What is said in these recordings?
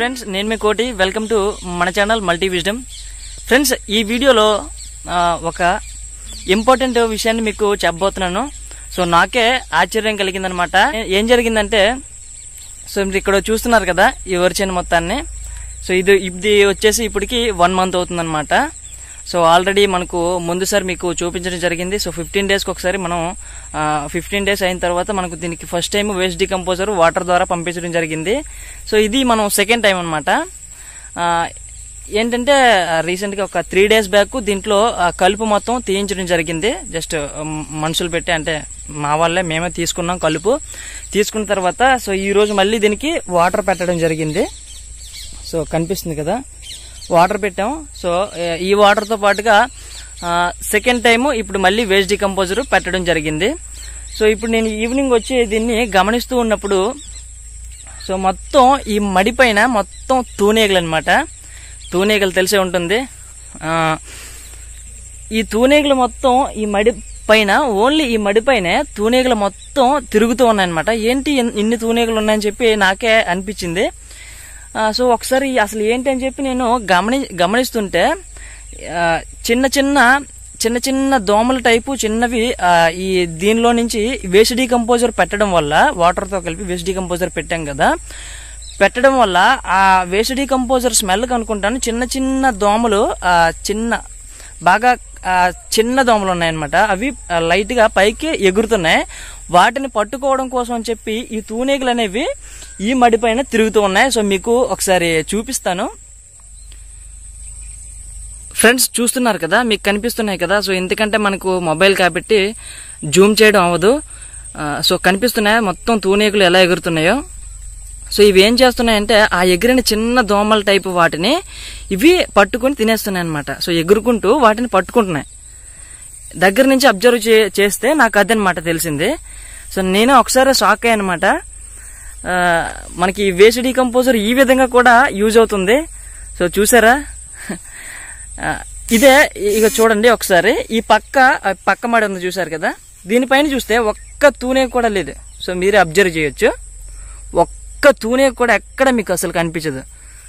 friends నేను మీ Koti welcome to మన ఛానల్ మల్టీ విజ్డమ్ ఫ్రెండ్స్ ఈ వీడియోలో ఆ, ఒక ఇంపార్టెంట్ విషయాన్ని మీకు చెప్పబోతున్నాను సో నాకే ఆశ్చర్యం కలిగిందనమాట ఏం జరిగిందంటే సో మీరు ఇక్కడ చూస్తున్నారు కదా ఈ వరిచేను మొత్తాన్ని సో ఇది ఇది వచ్చేసి ఇప్పటికి వన్ మంత్ అవుతుందన్నమాట సో ఆల్రెడీ మనకు ముందుసారి మీకు చూపించడం జరిగింది సో ఫిఫ్టీన్ డేస్కి ఒకసారి మనం ఫిఫ్టీన్ డేస్ అయిన తర్వాత మనకు దీనికి first time waste decomposer water ద్వారా పంపించడం జరిగింది సో ఇది మనం సెకండ్ టైం అనమాట ఏంటంటే రీసెంట్గా ఒక త్రీ డేస్ బ్యాక్ దీంట్లో ఆ కలుపు మొత్తం తీయించడం జరిగింది జస్ట్ మనుషులు పెట్టి అంటే మా వాళ్ళే మేమే తీసుకున్నాం కలుపు తీసుకున్న తర్వాత సో ఈ రోజు మళ్ళీ దీనికి వాటర్ పెట్టడం జరిగింది సో కనిపిస్తుంది కదా వాటర్ పెట్టాం సో ఏ- ఈ వాటర్తో పాటుగా సెకండ్ టైము ఇప్పుడు మళ్ళీ వేస్ట్ డికంపోజర్ పెట్టడం జరిగింది సో ఇప్పుడు నేను ఈవినింగ్ వచ్చి దీన్ని గమనిస్తూ ఉన్నప్పుడు సో మొత్తం ఈ మడి పైన మొత్తం తూనేగలు అనమాట తూనేగలు తెలిసే ఉంటుంది ఆ, ఈ తూనేగలు మొత్తం ఈ మడి పైన ఓన్లీ ఈ మడి పైన తూనేగలు మొత్తం తిరుగుతూ ఉన్నాయన్నమాట ఏంటి ఇన్- ఇన్ని తూనేగలు ఉన్నాయని చెప్పి నాకే అనిపించింది ఆ, సో ఒకసారి అసలు ఏంటి అని చెప్పి నేను గమని గమనిస్తుంటే ఆ, చిన్న చిన్న చిన్న చిన్న దోమల టైపు చిన్నవి ఆ, ఈ దీనిలో నుంచి వేస్ట్ డీకంపోజర్ పెట్టడం వల్ల వాటర్తో కలిపి వేస్ట్ డీకంపోజర్ పెట్టాం కదా పెట్టడం వల్ల ఆ వేస్ట్ డీకంపోజర్ స్మెల్ అనుకుంటాను చిన్న చిన్న దోమలు ఆ, చిన్న బాగా ఆ, చిన్న దోమలు ఉన్నాయన్నమాట అవి ఆ, లైట్ గా పైకి ఎగురుతున్నాయి వాటిని పట్టుకోవడం కోసం అని చెప్పి ఈ తూనేగులు అనేవి ఈ మడి పైన తిరుగుతూ ఉన్నాయి సో మీకు ఒకసారి చూపిస్తాను ఫ్రెండ్స్ చూస్తున్నారు కదా మీకు కనిపిస్తున్నాయి కదా సో ఎందుకంటే మనకు మొబైల్ కాబట్టి జూమ్ చేయడం అవ్వదు ఆ, సో కనిపిస్తున్నాయి మొత్తం తూనేకులు ఎలా ఎగురుతున్నాయో సో ఇవి ఏం చేస్తున్నాయంటే ఆ ఎగిరిన చిన్న దోమల టైపు వాటిని ఇవి పట్టుకొని తినేస్తున్నాయి అనమాట సో ఎగురుకుంటూ వాటిని పట్టుకుంటున్నాయి దగ్గర నుంచి అబ్జర్వ్ చే చేస్తే నాకు అదనమాట తెలిసింది సో నేను ఒకసారి షాక్ అయ్యానమాట ఆ, మనకి వేస్ట్ డీకంపోజర్ ఈ విధంగా కూడా యూజ్ అవుతుంది సో చూసారా ఆ, ఇదే ఇక చూడండి ఒకసారి ఈ పక్క ఆ పక్క మడి ఉంది చూసారు కదా దీనిపైన చూస్తే ఒక్క తూనే కూడా లేదు సో మీరే అబ్జర్వ్ చేయొచ్చు ఒక్క తూనే కూడా ఎక్కడ మీకు అసలు కనిపించదు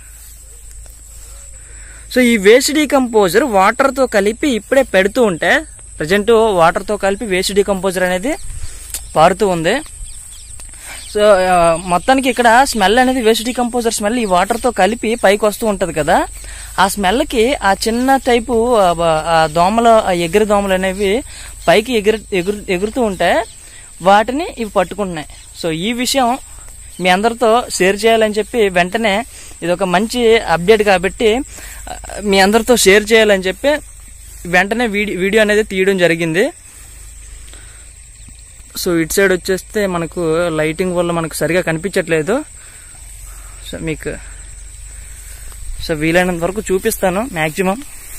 సో ఈ వేస్ట్ డీకంపోజర్ వాటర్తో కలిపి ఇప్పుడే పెడుతూ ఉంటే ప్రజెంట్ వాటర్తో కలిపి వేస్ట్ డీకంపోజర్ అనేది పారుతూ ఉంది సో ఆ, మొత్తానికి ఇక్కడ స్మెల్ అనేది వేస్ట్ డికంపోజర్ స్మెల్ ఈ వాటర్ తో కలిపి పైకి వస్తూ ఉంటది కదా ఆ స్మెల్ కి ఆ చిన్న టైపు ఆ, బ- ఆ దోమలు ఆ ఎగిరి దోమలు అనేవి పైకి ఎగిరి ఎగురు ఎగురుతూ ఉంటే వాటిని ఇవి పట్టుకుంటున్నాయి సో ఈ విషయం మీ అందరితో షేర్ చేయాలని చెప్పి వెంటనే ఇది ఒక మంచి అప్డేట్ కాబట్టి ఆ, మీ అందరితో షేర్ చేయాలని చెప్పి వెంటనే వీడియో వీడియో అనేది తీయడం జరిగింది సో ఇటు సైడ్ వచ్చేస్తే మనకు లైటింగ్ వల్ల మనకు సరిగా కనిపించట్లేదు సో మీకు సో వీలైనంత వరకు చూపిస్తాను మ్యాక్సిమం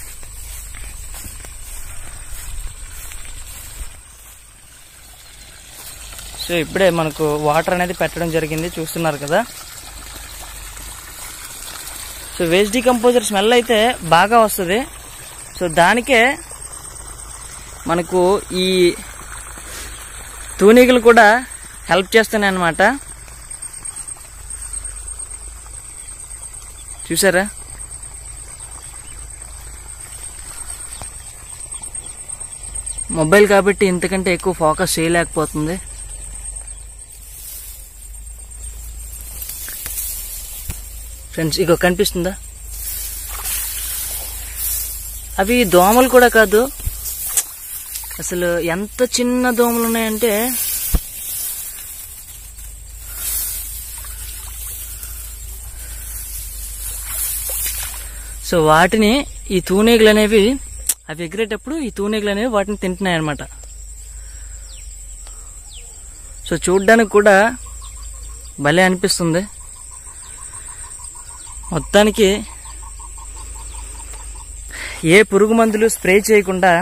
సో ఇప్పుడే మనకు వాటర్ అనేది పెట్టడం జరిగింది చూస్తున్నారు కదా సో వేస్ట్ డికంపోజర్ స్మెల్ అయితే బాగా వస్తుంది సో దానికే మనకు ఈ తూనీగలు కూడా హెల్ప్ చేస్తున్నాయి అన్నమాట చూసారా మొబైల్ కాబట్టి ఇంతకంటే ఎక్కువ ఫోకస్ చేయలేకపోతుంది ఫ్రెండ్స్ ఇగో కనిపిస్తుందా అవి దోమలు కూడా కాదు అసలు ఎంత చిన్న దోమలు ఉన్నాయంటే సో వాటిని ఈ తూనీగలు అనేవి అవి ఎగిరేటప్పుడు ఈ తూనీగలు అనేవి వాటిని తింటున్నాయి అనమాట సో చూడ్డానికి కూడా భలే అనిపిస్తుంది మొత్తానికి ఏ పురుగు మందులు స్ప్రే చేయకుండా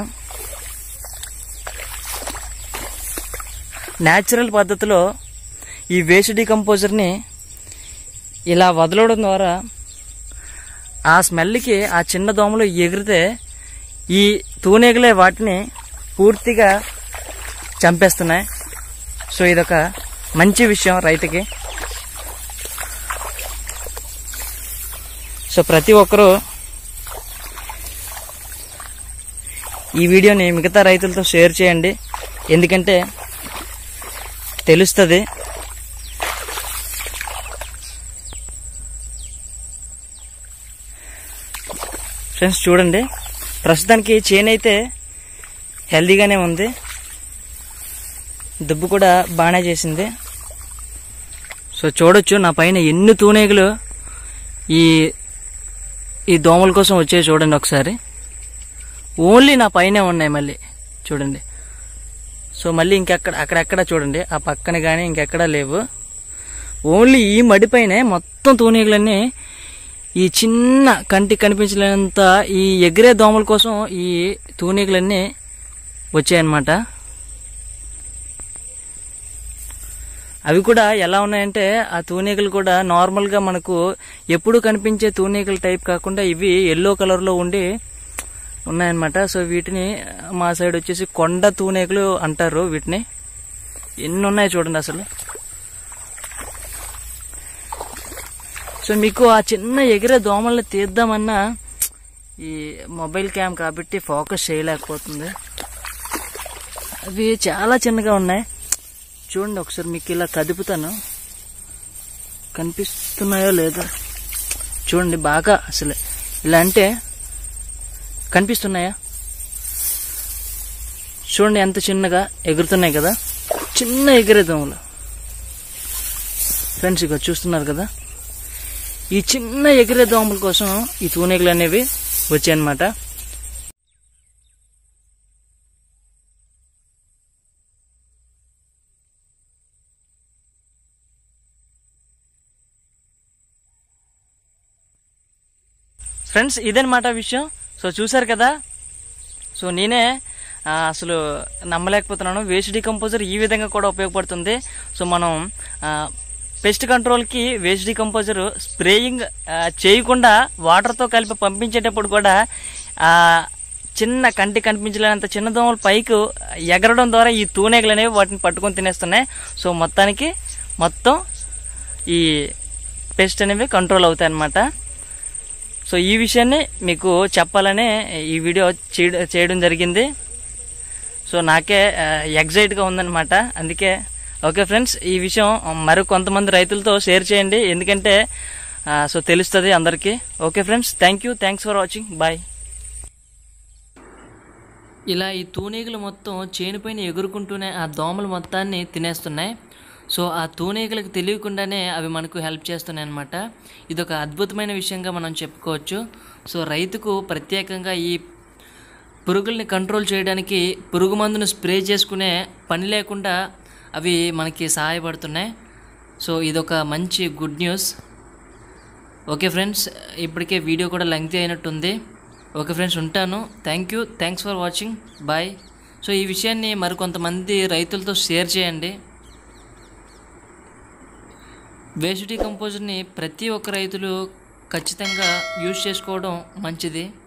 న్యాచురల్ పద్ధతిలో ఈ వేస్ట్ డికంపోజర్ని ఇలా వదలడం ద్వారా ఆ స్మెల్కి ఆ చిన్న దోమలు ఎగిరితే ఈ తూనీగలే వాటిని పూర్తిగా చంపేస్తున్నాయి సో ఇదొక మంచి విషయం రైతుకి సో ప్రతి ఒక్కరూ ఈ వీడియోని మిగతా రైతులతో షేర్ చేయండి ఎందుకంటే తెలుస్తుంది ఫ్రెండ్స్ చూడండి ప్రస్తుతానికి చేను అయితే హెల్దీగానే ఉంది దుబ్బు కూడా బాగానే చేసింది సో చూడొచ్చు నా పైన ఎన్ని తూనేగులు ఈ ఈ దోమల కోసం వచ్చాయి చూడండి ఒకసారి ఓన్లీ నా పైనే ఉన్నాయి మళ్ళీ చూడండి సో మళ్ళీ ఇంకెక్కడ అక్కడెక్కడ చూడండి ఆ పక్కన కానీ ఇంకెక్కడా లేవు ఓన్లీ ఈ మడిపైనే మొత్తం తూనీగులన్నీ ఈ చిన్న కంటి కనిపించలేనంత ఈ ఎగిరే దోమల కోసం ఈ తూనీగులన్నీ వచ్చాయన్నమాట అవి కూడా ఎలా ఉన్నాయంటే ఆ తూనీగలు కూడా నార్మల్గా మనకు ఎప్పుడు కనిపించే తూనీగల టైప్ కాకుండా ఇవి ఎల్లో కలర్లో ఉండి ఉన్నాయన్నమాట సో వీటిని మా సైడ్ వచ్చేసి కొండ తూనీగలు అంటారు వీటిని ఎన్ని ఉన్నాయి చూడండి అసలు సో మీకు ఆ చిన్న ఎగిరే దోమల్ని తీద్దామన్నా ఈ మొబైల్ క్యామ్ కాబట్టి ఫోకస్ చేయలేకపోతుంది అవి చాలా చిన్నగా ఉన్నాయి చూడండి ఒకసారి మీకు ఇలా కదుపుతాను కనిపిస్తున్నాయో లేదో చూడండి బాగా అసలు ఇలా అంటే కనిపిస్తున్నాయా చూడండి ఎంత చిన్నగా ఎగురుతున్నాయి కదా చిన్న ఎగిరే దోమలు ఫ్రెండ్స్ ఇక చూస్తున్నారు కదా ఈ చిన్న ఎగిరే దోమల కోసం ఈ తూనెగలు అనేవి వచ్చాయన్నమాట ఫ్రెండ్స్ ఇదనమాట విషయం సో చూసారు కదా సో నేనే ఆ, అసలు నమ్మలేకపోతున్నాను వేస్ట్ డికంపోజర్ ఈ విధంగా కూడా ఉపయోగపడుతుంది సో మనం పెస్ట్ కంట్రోల్కి వేస్ట్ డికంపోజర్ స్ప్రేయింగ్ ఆ, చేయకుండా వాటర్తో కలిపి పంపించేటప్పుడు కూడా ఆ, చిన్న కంటి కనిపించలేనంత చిన్న దోమలు పైకి ఎగరడం ద్వారా ఈ తూనెగలు అనేవి వాటిని పట్టుకొని తినేస్తున్నాయి సో మొత్తానికి మొత్తం ఈ పెస్ట్ అనేవి కంట్రోల్ అవుతాయి అన్నమాట సో ఈ విషయాన్ని మీకు చెప్పాలనే ఈ వీడియో చేయడ- చేయడం జరిగింది సో నాకే ఎగ్జైట్గా ఉందన్నమాట అందుకే ఓకే ఫ్రెండ్స్ ఈ విషయం మరి కొంతమంది రైతులతో షేర్ చేయండి ఎందుకంటే ఆ, సో తెలుస్తుంది అందరికీ okay friends thank you thanks for watching bye ఇలా ఈ తూనీగలు మొత్తం చేనుపైన ఎగురుకుంటూనే ఆ దోమలు మొత్తాన్ని తినేస్తున్నాయి సో ఆ తూనీగలకు తెలియకుండానే అవి మనకు హెల్ప్ చేస్తున్నాయి అనమాట ఇది ఒక అద్భుతమైన విషయంగా మనం చెప్పుకోవచ్చు సో రైతుకు ప్రత్యేకంగా ఈ పురుగుల్ని కంట్రోల్ చేయడానికి పురుగు మందును స్ప్రే చేసుకునే పని లేకుండా అవి మనకి సహాయపడుతున్నాయి సో ఇదొక మంచి గుడ్ న్యూస్ ఓకే ఫ్రెండ్స్ ఇప్పటికే వీడియో కూడా లెంగ్తీ అయినట్టుంది ఓకే ఫ్రెండ్స్ ఉంటాను thank you thanks for watching bye so ఈ విషయాన్ని మరికొంతమంది రైతులతో షేర్ చేయండి వేస్ట్ కంపోజర్ని ప్రతి ఒక్క రైతులు ఖచ్చితంగా యూజ్ చేసుకోవడం మంచిది